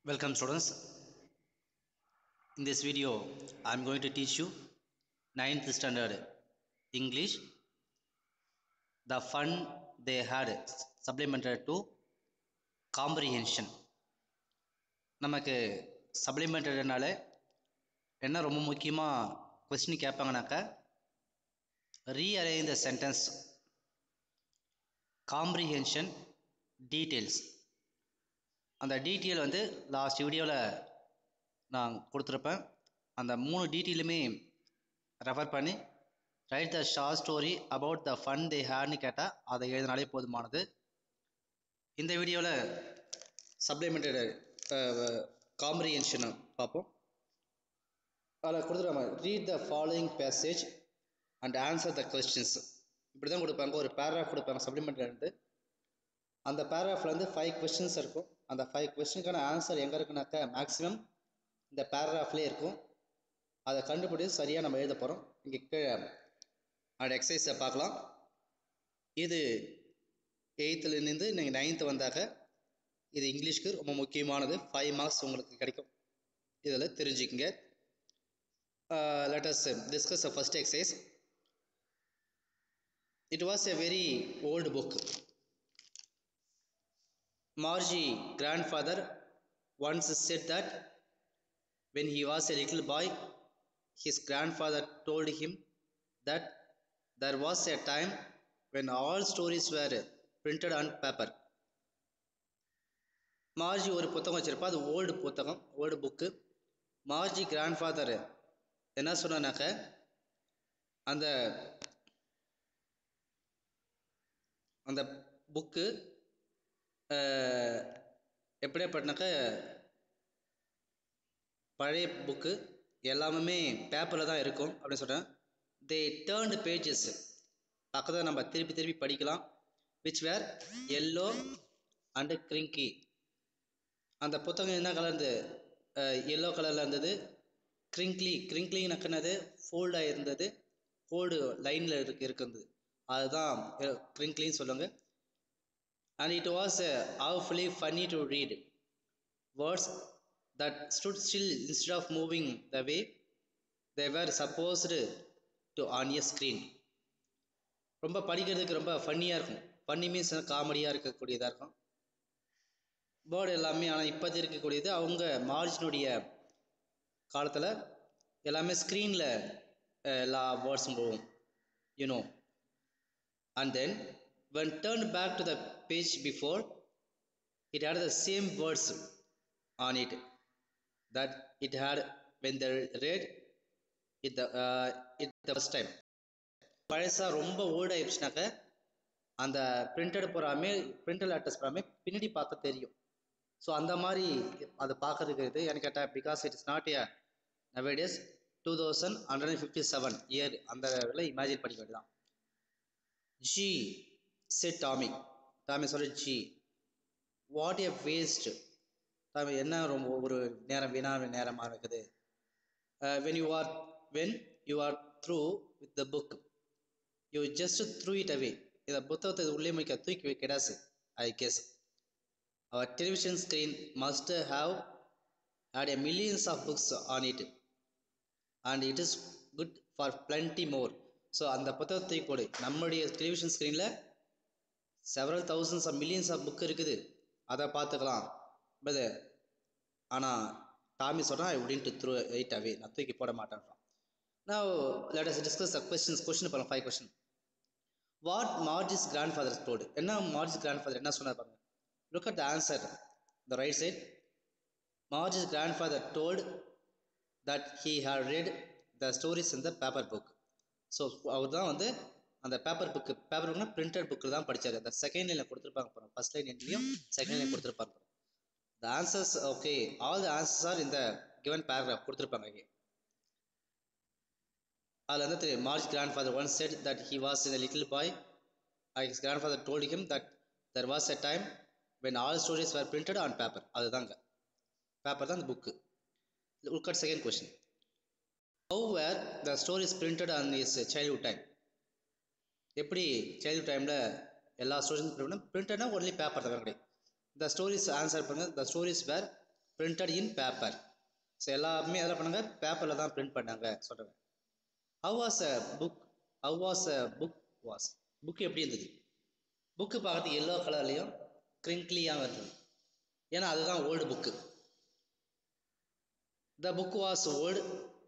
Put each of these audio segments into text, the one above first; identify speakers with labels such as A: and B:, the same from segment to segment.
A: Welcome students. In this video, I am going to teach you 9th standard English. The fun they had supplemented to comprehension. நமக்கு சப்ளிமெண்டட்னால என்ன ரொம்ப முக்கியமாக question கேட்பாங்கனாக்கா rearrange the sentence comprehension details அந்த detail வந்து last வீடியோவில் நான் கொடுத்துருப்பேன் அந்த மூணு டீட்டெயிலுமே ரெஃபர் பண்ணி write the short story about the fun they ஹேட்னு கேட்டால் அதை எழுதினாலே போதுமானது இந்த வீடியோவில் சப்ளிமெண்டட் காம்ப்ரிஹென்ஷனை பார்ப்போம் அதில் கொடுத்துருவாங்க read the following passage and answer the questions இப்படி தான் கொடுப்பாங்க ஒரு பேராகிராஃப் கொடுப்பாங்க சப்ளிமெண்ட்லேருந்து அந்த பேராகிராஃபில் வந்து ஃபைவ் கொஸ்டின்ஸ் இருக்கும் அந்த ஃபைவ் கொஸ்டினுக்கான ஆன்சர் எங்கே இருக்குனாக்கா மேக்ஸிமம் இந்த பேராகிராஃப்லேயே இருக்கும் அதை கண்டுபிடிச்சு சரியாக நம்ம எழுத போகிறோம் இங்கே கீழே அந்த எக்ஸசைஸை பார்க்கலாம் இது எயித்துலேருந்து நீங்கள் நைன்த்து வந்தாக்க இது இங்கிலீஷ்க்கு ரொம்ப முக்கியமானது ஃபைவ் மார்க்ஸ் உங்களுக்கு கிடைக்கும் இதில் தெரிஞ்சுக்கங்க let's discuss a first exercise it was a very old book Margie grandfather once said that when he was a little boy, his grandfather told him that there was a time when all stories were printed on paper. Margie ஒரு புத்தகம் வச்சிருப்பா அது old புத்தகம் old book Margie grandfather என்ன சொன்னாக்க அந்த அந்த book எப்படியாப்பட்டனாக்க பழைய புக்கு எல்லாமே பேப்பரில் தான் இருக்கும் அப்படின்னு சொல்கிறேன் தே டேர்ன்டு பேஜஸ் பக்கத்தில் நம்ம திருப்பி திருப்பி படிக்கலாம் which were yellow and crinkly அந்த புத்தகம் என்ன கலர் இருந்தது எல்லோ கலரில் இருந்தது கிரிங்க்லி கிரிங்க்லி நக்கினது ஃபோல்டாக இருந்தது ஃபோல்டு லைனில் இருக்கு இருக்குது அதுதான் கிரிங்க்லின்னு சொல்லுவாங்க and it was uh, awfully funny to read. Words that stood still instead of moving the way they were supposed to on a screen. ரொம்ப படிக்கிறதுக்கு ரொம்ப ஃபன்னியாக இருக்கும் ஃபன்னி மீன்ஸ் காமெடியாக இருக்கக்கூடியதாக இருக்கும் வேர்டு எல்லாமே ஆனால் இப்போது இருக்கக்கூடியது அவங்க மார்ஜினுடைய காலத்தில் எல்லாமே ஸ்க்ரீனில் எல்லா வேர்ட்ஸும் போகும் you know and then when turned back to the page before it had the same words on it that it had when they read it the, uh, it the first time பழசாக ரொம்ப ஓல்ட் ஆயிடுச்சுனாக்க அந்த printed போகாமே printed letters போகாமே பின்னாடி பார்க்க தெரியும் so அந்த மாதிரி அதை பார்க்கறதுக்கு இது எனக்கு கேட்டால் because it is not a nowadays two thousand hundred and fifty seven year அந்த இமேஜின் பண்ணிக்க வேண்டியதான் ஜி செட் டாமி டாமி சொல்ல ஜி வாட் எ வேஸ்ட் டாமி என்ன ரொம்ப ஒரு நேரம் வீணா நேரமாக இருக்குது when you are when you are through with the book you just through it away இதை புத்தகத்தை உள்ளே முடிக்க தூக்கி வைக்கிறாசு I guess our television screen must have had a millions of books on it and it is good for plenty more so அந்த புத்தகத்தை போடு நம்மளுடைய டெலிவிஷன் ஸ்க்ரீனில் several thousands of millions of book இருக்குது அதை பார்த்துக்கலாம் பட் ஆனால் டாமி சொல்கிறான் ஐ உடின்ட்டு த்ரூ எயிட் அவே நான் தூக்கி போட மாட்டேன்றான் நான் let us discuss the questions question பண்ணலாம் five question what Margie's grandfather டோடு என்ன மார்ஜிஸ் கிராண்ட் ஃபாதர் என்ன சொன்னார் பாருங்க look at the answer the right side Margie's grandfather told that he have read the stories in the paper book so அவர் தான் வந்து அந்த paper book paper புக்னா பிரிண்டட் புக்கில் தான் படித்தார் அந்த செகண்ட் லைனில் கொடுத்துருப்பாங்க போகிறோம் ஃபஸ்ட் லைன் எண்ட்லையும் செகண்ட் லைன் கொடுத்துருப்பாங்க த answers okay all the answers are இந்த கிவன் பேராகிராஃப் கொடுத்துருப்பாங்க இங்கே அதில் வந்து தெரியும் Margie grandfather one said that he was in little boy his grandfather told him that there was a time when all stories were printed on paper அதுதாங்க paper தான் அந்த book look at second question how were the stories printed on is childhood time எப்படி child டைமில் எல்லா ஸ்டோரிஸும் print பிரிண்டட்னா only paper தான் கிடையாது த ஸ்டோரிஸ் ஆன்சர் பண்ணுங்க the stories were printed in paper so எல்லாருமே எதில் பண்ணாங்க பேப்பரில் தான் பிரிண்ட் பண்ணாங்க சொல்கிறாங்க how was a book how was a book was book எப்படி இருந்தது புக்கு பார்க்கறதுக்கு எல்லோ கலர்லேயும் கிரிங்க்லியாக இருந்தது ஏன்னா அதுதான் old book the book was old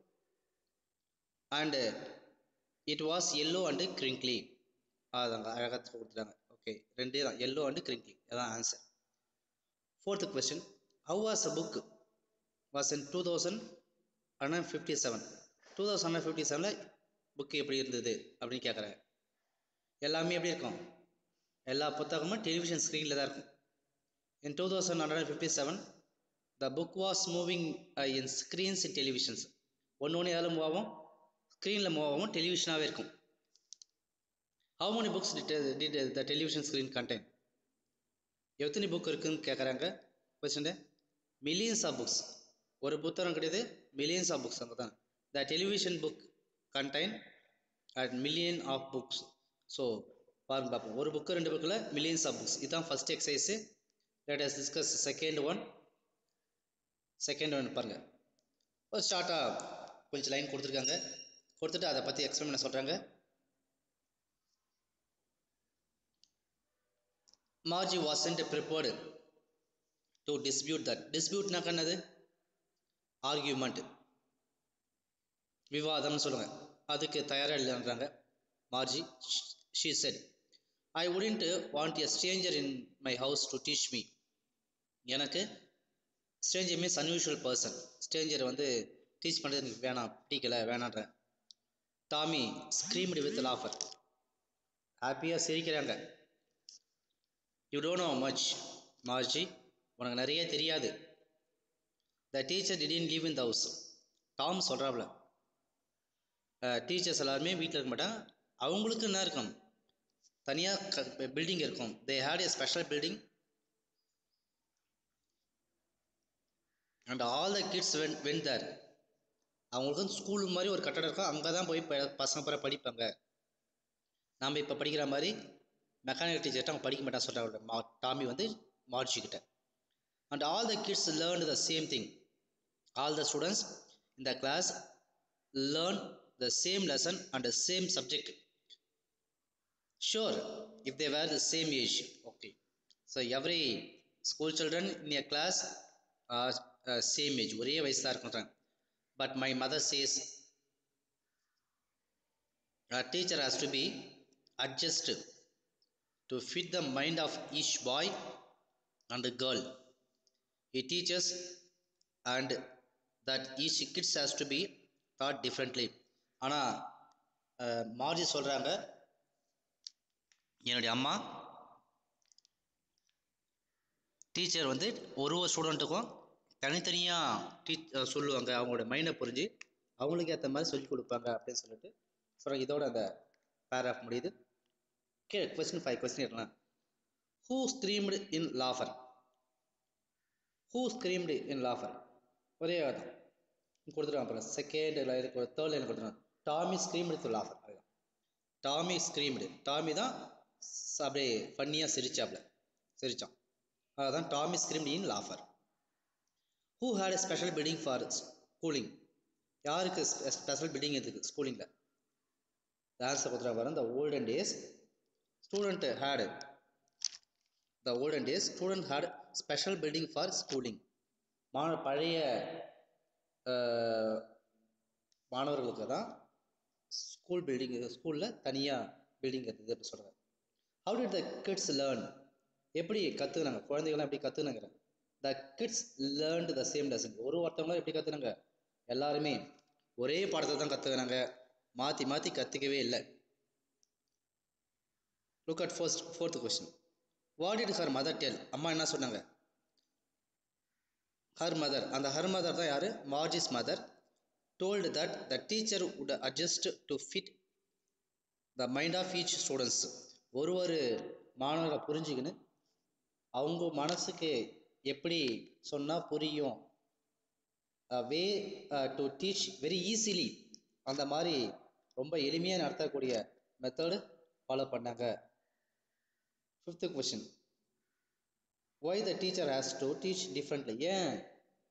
A: and it was yellow and crinkly அதாங்க அழகாக கொடுத்துட்டாங்க ஓகே ரெண்டே தான் எல்லோ அண்டு கிரிங்க்லி அதான் answer fourth question how was a book was in two thousand hundred fifty seven two thousand hundred fifty செவனில் book எப்படி இருந்தது அப்படின்னு கேட்குறாங்க எல்லாமே எப்படி இருக்கும் எல்லா புத்தகமும் டெலிவிஷன் ஸ்க்ரீனில் தான் இருக்கும் in two thousand hundred fifty seven the book was moving in screens in televisions ஒன்று ஒன்று எதில் மூவ் ஆகும் ஸ்க்ரீனில் மூவ் ஆகும் டெலிவிஷனாகவே இருக்கும் how many books did the television screen content எத்தனை புக் இருக்குன்னு கேட்குறாங்க கொஸ்டின் மில்லியன்ஸ் ஆஃப் புக்ஸ் ஒரு புத்தகம் கிடையாது மில்லியன்ஸ் ஆஃப் புக்ஸ் அங்கே தான் the television book contain at million of books so பாருங்க பார்ப்போம் ஒரு புக்கு ரெண்டு புக்கில் மில்லியன்ஸ் ஆஃப் புக்ஸ் இதுதான் first exercise let us discuss second one second one பாருங்கள் ஒரு ஸ்டார்ட்டாக கொஞ்சம் லைன் கொடுத்துருக்காங்க கொடுத்துட்டு அதை பற்றி எக்ஸ்பிளைன் பண்ண சொல்கிறாங்க Margie wasn't prepared to dispute that டிஸ்பியூட்னா என்னது ஆர்கியூமெண்ட் விவாதம்னு சொல்லுங்கள் அதுக்கு தயாராக இல்லைன்றாங்க Margie she said I wouldn't want a stranger in my house to teach me எனக்கு stranger means unusual person stranger வந்து டீச் பண்ணுறது எனக்கு வேணாம் பிடிக்கல வேணான்றேன் டாமி ஸ்க்ரீம்டு வித் லாஃபர் ஹாப்பியாக சிரிக்கிறாங்க you don't know much Margie உனக்கு நிறைய தெரியாது the teacher didn't live in the house Tom சொல்கிறாப்புல டீச்சர்ஸ் எல்லாருமே வீட்டில் இருக்க மாட்டாங்க அவங்களுக்கு என்ன இருக்கும் தனியாக பில்டிங் இருக்கும் they had a special building and all the kids when when there அவங்களுக்கு வந்து ஸ்கூல் மாதிரி ஒரு கட்டடம் இருக்கும் அங்கே தான் போய் ப- பசங்க பிற படிப்பாங்க நாம் இப்போ படிக்கிற மாதிரி மெக்கானிக்கல் டீச்சர்கிட்ட அவங்க படிக்க மாட்டாங்க சொல்கிறாங்க மா டாமி வந்து மார்ஜி கிட்ட and all the kids learn the same thing all the students in the class learn the same lesson and the same subject sure if they were the same age okay so every school children in a class are uh, same age ஒரே வயசு தான் இருக்கின்றாங்க but my mother says a teacher has to be adjusted to fit the mind of each boy and girl he teaches and that each kids has to be taught differently ஆனால் Margie சொல்கிறாங்க என்னுடைய அம்மா teacher வந்து ஒரு ஒரு ஸ்டூடெண்ட்டுக்கும் தனித்தனியாக tea சொல்லுவாங்க அவங்களோட மைண்டை புரிஞ்சு அவங்களுக்கு ஏற்ற மாதிரி சொல்லிக் கொடுப்பாங்க அப்படின்னு சொல்லிட்டு சொல்கிறாங்க இதோட அந்த பேராஃப் முடியுது கே கொஸ்டின் ஃபைவ் கொஸ்டின் இருக்கலாம் who screamed in laughter who screamed in laughter ஒரே வார்த்தை கொடுத்துருவாங்க பாருங்க செகண்ட் லைன் தேர்ட் லைன் கொடுத்துருவாங்க டாமி ஸ்க்ரீம்டு டு லாஃபர் அதுதான் டாமி ஸ்க்ரீம்டு டாமி தான் ஸ் அப்படியே ஃபன்னியாக சிரிச்சாப்ல சிரிச்சான் அதுதான் Tommy screamed in laughter who had a special building for schooling யாருக்கு ஸ்பெஷல் பில்டிங் இருக்குது ஸ்கூலிங்கில் ஆன்சர் கொடுத்துருவாங்க பாருங்க இந்த olden days student had the olden days student had special building for schooling மாணவ பழைய அஹ், மாணவர்களுக்கு தான் ஸ்கூல் பில்டிங் ஸ்கூலில் தனியாக பில்டிங் இருக்குது அப்படி சொல்கிறாங்க how did the kids learn எப்படி கற்றுக்குனாங்க குழந்தைகள்லாம் எப்படி கற்றுனாங்க the kids learned the same lesson ஒரு ஒருத்தவங்களும் எப்படி கற்றுனாங்க எல்லாருமே ஒரே பாடத்தை தான் கற்றுக்குனாங்க மாற்றி மாற்றி கற்றுக்கவே இல்லை look at first fourth question what did her mother tell அம்மா என்ன சொன்னாங்க ஹர் மதர் அந்த ஹர் மதர் தான் யார் Margie's mother told that the teacher would adjust to fit the mind of each students ஒரு ஒரு மாணவரை புரிஞ்சுக்கின்னு அவங்க மனசுக்கு எப்படி சொன்னால் புரியும் way to teach very easily அந்த மாதிரி ரொம்ப எளிமையாக நடத்தக்கூடிய மெத்தடு ஃபாலோ பண்ணாங்க fifth question why the teacher has to teach differently ஏன்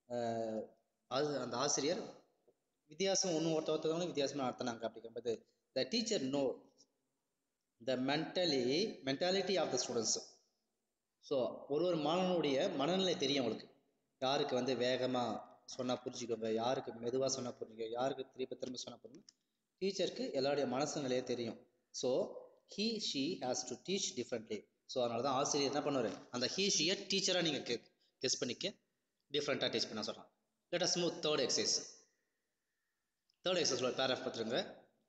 A: அஹ், அது அந்த ஆசிரியர் வித்தியாசம் ஒன்று ஒருத்த ஒருத்தவங்களும் வித்தியாசமாக நடத்தினாங்க அப்படிங்கும்போது the teacher know the mentally mentality of the students so ஒரு ஒரு மாணவனுடைய மனநிலை தெரியும் அவங்களுக்கு யாருக்கு வந்து வேகமாக சொன்னால் புரிஞ்சுக்கோங்க யாருக்கு மெதுவாக சொன்னால் புரிஞ்சுக்கோங்க யாருக்கு திருப்பி திரும்ப சொன்னால் புரியும் டீச்சருக்கு எல்லாருடைய மனசு நிலையே தெரியும் so he she has to teach differently so அதனால தான் ஆசிரியர் என்ன பண்ணுவார் அந்த ஹீ ஷீயை டீச்சராக நீங்கள் கெ கெஸ் பண்ணிக்க டிஃப்ரெண்ட்டாக டீச் பண்ண சொல்கிறான் let us move third exercise third எக்ஸசைஸில் பேராஃப் பார்த்துருங்க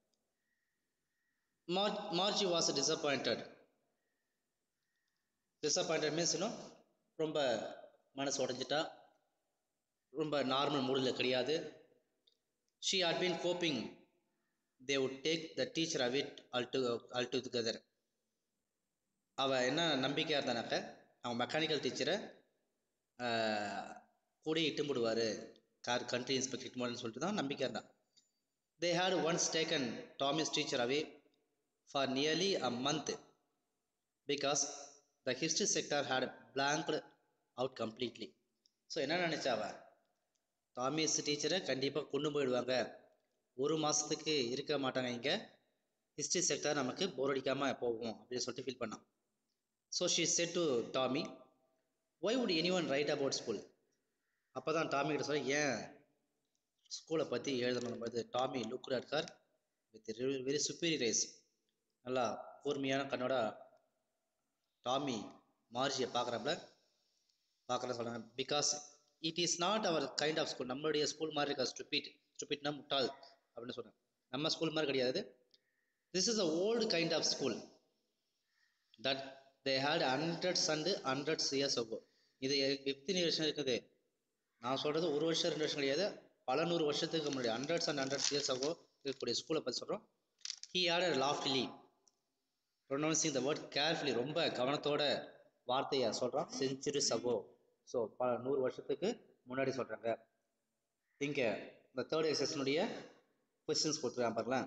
A: Margie Margie was disappointed disappointed means இன்னும் ரொம்ப மனசு உடஞ்சிட்டா ரொம்ப நார்மல் மூடில் கிடையாது ஷீ ஹட் பீன் கோப்பிங் they would take the teacher away all to all to together அவள் என்ன நம்பிக்கையாக இருந்தானாக்க அவன் மெக்கானிக்கல் டீச்சரை கூட இட்டு போடுவார் கார் கண்ட்ரி இன்ஸ்பெக்டர் இட்டு போடுன்னு சொல்லிட்டு தான் நம்பிக்கையாக இருந்தான் they had once taken Tommy's teacher away for nearly a month because the history sector had blanked out completely so என்ன நினச்சா அவ டாமிஸ் டீச்சரை கண்டிப்பாக கொண்டு போயிடுவாங்க ஒரு மாதத்துக்கு இருக்க மாட்டாங்க இங்கே ஹிஸ்ட்ரி செக்டர் நமக்கு போர் அடிக்காமல் போகும் அப்படின்னு சொல்லிட்டு ஃபீல் பண்ணான் so she said to Tommy why would anyone write about school அப்போ தான் டாமி கிட்ட சொல்ல ஏன் ஸ்கூலை பற்றி எழுதணும் போது Tommy look at car with very superior eyes நல்லா கூர்மையான கண்ணோட டாமி மார்ஜியை பார்க்குறப்பல பார்க்குற சொல்கிறாங்க because it is not our kind of school நம்மளுடைய ஸ்கூல் மாதிரி இருக்கா ஸ்டூபிட் ஸ்டூபிட்னா முட்டாள் அப்படின்னு சொல்கிறாங்க நம்ம ஸ்கூல் மாதிரி கிடையாது this is a old kind of school that they had hundreds and hundreds years ago இது எத்தனை வருஷம் இருக்குது நான் சொல்கிறது ஒரு வருஷம் ரெண்டு வருஷம் கிடையாது பல நூறு வருஷத்துக்கு முன்னாடி hundreds and hundreds years ago இருக்கக்கூடிய ஸ்கூலை பற்றி சொல்கிறோம் he added loftily pronouncing the word carefully ரொம்ப கவனத்தோட வார்த்தையை சொல்கிறான் செஞ்சுரிஸ் அகோ ஸோ பல நூறு வருஷத்துக்கு முன்னாடி சொல்கிறாங்க இங்கே இந்த தேர்ட் எக்ஸஸ்னுடைய கொஸ்டின்ஸ் கொடுத்துருக்கான் பாருங்களேன்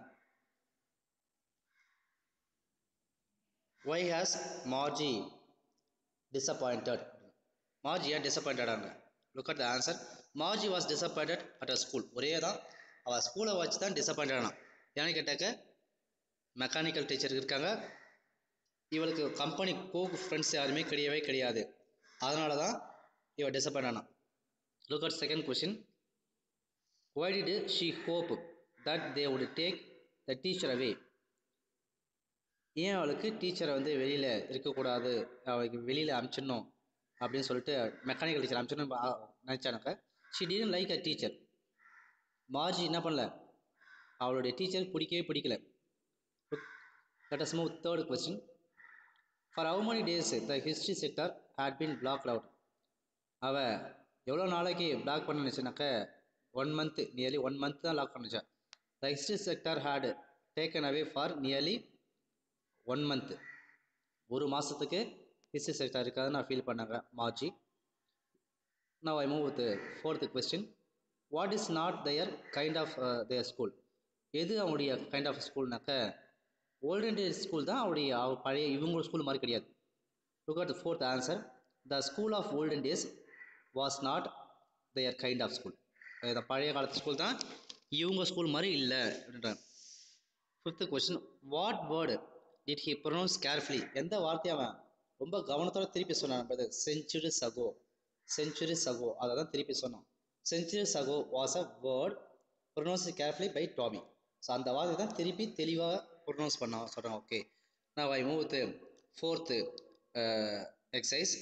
A: why has Margie disappointed Margie ஏன் டிசப்பாயிண்டடாங்க look at the answer Margie was disappointed at a school ஒரே தான் அவள் ஸ்கூலை வச்சு தான் டிசப்பாயிண்டட் ஆனான் ஏன்னு கேட்டாக்க மெக்கானிக்கல் டீச்சர் இருக்காங்க இவளுக்கு கம்பெனி கோ ஃப்ரெண்ட்ஸ் யாருமே கிடையவே கிடையாது அதனால தான் இவ டிசப்பாயிண்ட் ஆனான் look at second question why did she hope that they would take the teacher away ஏன் அவளுக்கு டீச்சரை வந்து வெளியில் இருக்கக்கூடாது அவளுக்கு வெளியில் அனுப்பிச்சிடணும் அப்படின்னு சொல்லிட்டு மெக்கானிக்கல் டீச்சர் அனுப்பிச்சிடணும் நினச்சானாக்க she didn't like a teacher Margie என்ன பண்ணல அவளுடைய டீச்சர் பிடிக்கவே பிடிக்கல let us move third question for how many days the history sector had been blocked out அவள் எவ்வளோ நாளைக்கு பிளாக் பண்ண நினச்சினாக்க one month nearly one month தான் லாக் பண்ணிச்சா the history sector had taken away for nearly one month ஒரு மாதத்துக்கு history sector இருக்காது நான் ஃபீல் பண்ணாங்க மார்ஜி நான் I move with fourth question what is not their kind of their school எது அவங்களுடைய கைண்ட் ஆஃப் ஸ்கூல்னாக்க ஓல்டன் டேஸ் ஸ்கூல் தான் அவருடைய அவ பழைய இவங்க ஸ்கூல் மாதிரி கிடையாது look at the fourth answer the school of olden days was not their kind of school இந்த பழைய காலத்து ஸ்கூல் தான் இவங்க ஸ்கூல் மாதிரி இல்லை அப்படின்றாங்க fifth question what word did he pronounce carefully எந்த வார்த்தையை அவன் ரொம்ப கவனத்தோட திருப்பி சொன்னான் செஞ்சுரி சகோ செஞ்சுரி சகோ அதை தான் திருப்பி சொன்னான் century ago was a word pronounce carefully by Tommy so அந்த வார்த்தை தான் திருப்பி தெளிவாக ப்ரொனவுன்ஸ் பண்ண சொல்கிறாங்க ஓகே நான் I move with fourth exercise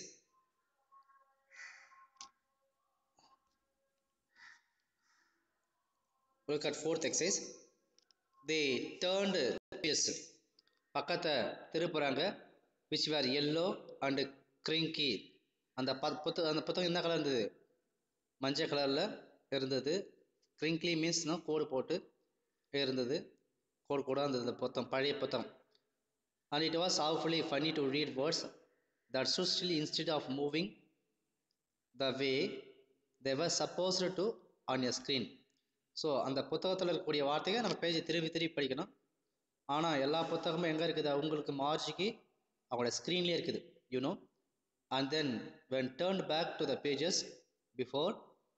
A: look at fourth exercise they turned pages பக்கத்தை திருப்புறாங்க which were yellow and crinky அந்த ப புத்தகம் அந்த புத்தகம் என்ன கலர் இருந்தது மஞ்சள் கலரில் இருந்தது கிரிங்க்லி மீன்ஸ்னா கோடு போட்டு இருந்தது கோடு கூட இருந்தது புத்தகம் பழைய புத்தகம் and it was awfully funny to read words that still instead of moving the way they were supposed to on a screen so அந்த புத்தகத்தில் இருக்கக்கூடிய வார்த்தைகள் நம்ம பேஜை திருப்பி திருப்பி படிக்கணும் ஆனால் எல்லா புத்தகமும் எங்கே இருக்குது அவங்களுக்கு மார்ஜிக்கு அவங்களோட ஸ்க்ரீன்லேயே இருக்குது you know and then when turn back to the pages before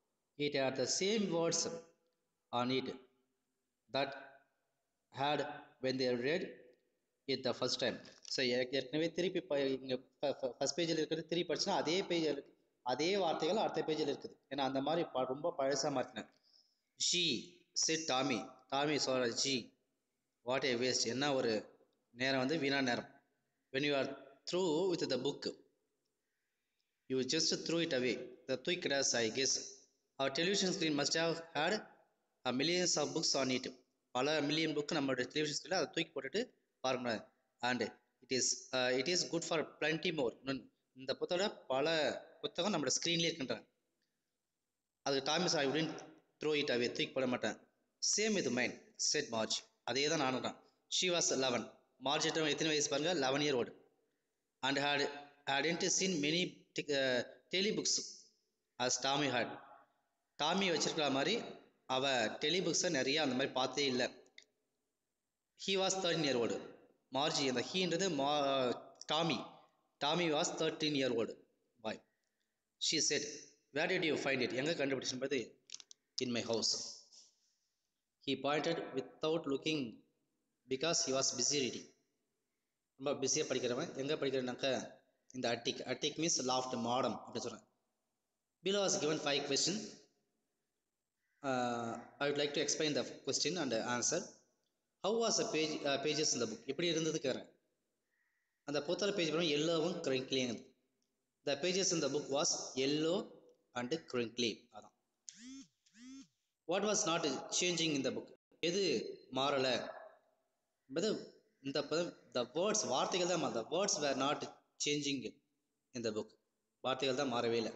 A: it had the same words on it that had when they read it the first time so ஏற்கனவே திருப்பி இப்போ இங்கே ஃபஸ்ட் பேஜில் இருக்கிறது திருப்பி படிச்சுன்னா அதே பேஜ் அதே வார்த்தைகள் அடுத்த பேஜில் இருக்குது ஏன்னா அந்த மாதிரி ப ரொம்ப பழசாக மாற்றினேன் ஜி சிட் டாமி டாமி சொல்ற ஜி வாட் ஏ வேஸ்ட் என்ன ஒரு நேரம் வந்து வீணா நேரம் when you are through with the book you just through it away the took it as I guess our television screen must have had a millions of books on it பல million book நம்மளோட television ஸ்க்ரீனில் அதை தூக்கி போட்டுட்டு பாருங்க and it is it is good for plenty more இந்த புத்தகம் பல புத்தகம் நம்மளோட ஸ்க்ரீன்லேயே இருக்கின்றன அதுக்கு டாமிஸ் ஐ உடன் த்ரோ இட் அவே தூக்கி போட மாட்டேன் சேம் இது மைண்ட் செட் மார்ச் அதே தான் நானும் தான் ஷி வாஸ் லெவன் மார்ச் எத்தனை வயசு பாருங்க eleven year old and had had seen many telebooks as Tommy had Tommy வச்சிருக்கிற மாதிரி அவ டெலி புக்ஸை நிறைய அந்த மாதிரி பார்த்தே இல்லை he was thirteen year old Margie அந்த ஹீன்றது மா Tommy Tommy was thirteen year old boy she said where did you find it எங்கே கண்டுபிடிச்சுன்றது in my house he pointed without looking because he was busy reading ரொம்ப பிஸியாக படிக்கிறவன் எங்கே படிக்கிறேன்னாக்க இந்த அட்டிக் அட்டிக் means loft மாடம் அப்படின்னு சொல்கிறேன் below was given five question I would like to explain the question and answer how was a page pages இந்த book எப்படி இருந்தது கேட்குறேன் அந்த புத்தக பேஜ் பாருங்க எல்லோவும் கிரிங்க்லிங் த பேஜஸ் இந்த book was yellow and crinkly அதான் வாட் வாஸ் நாட் சேஞ்சிங் இந்த புக் எது மாறலை என்பது இந்த த வேர்ட்ஸ் வார்த்தைகள் தான் the words were not changing இந்த புக் வார்த்தைகள் தான் மாறவே இல்லை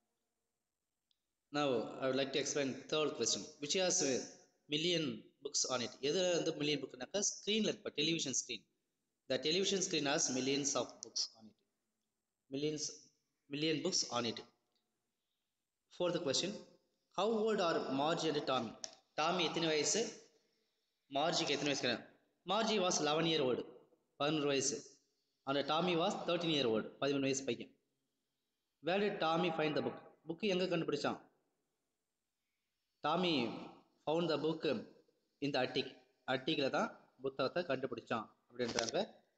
A: Now, I would like to explain third question, which has a million books on it. எது வந்து million புக்னாக்கா ஸ்க்ரீனில் இப்போ television screen the television screen has millions of books on it. Millions, million books on it. Fourth question, how old are Margie and Tommy? Tommy எத்தனை வயசு மார்ஜிக்கு எத்தனை வயசு Margie was eleven year old பதினொரு வயசு அந்த Tommy was thirteen year old பதிமூணு வயசு பையன் where did Tommy find the book book எங்கே கண்டுபிடிச்சான் Tommy found the book in the attic அட்டிக்கில் தான் புத்தகத்தை கண்டுபிடிச்சான் அப்படின்றாங்க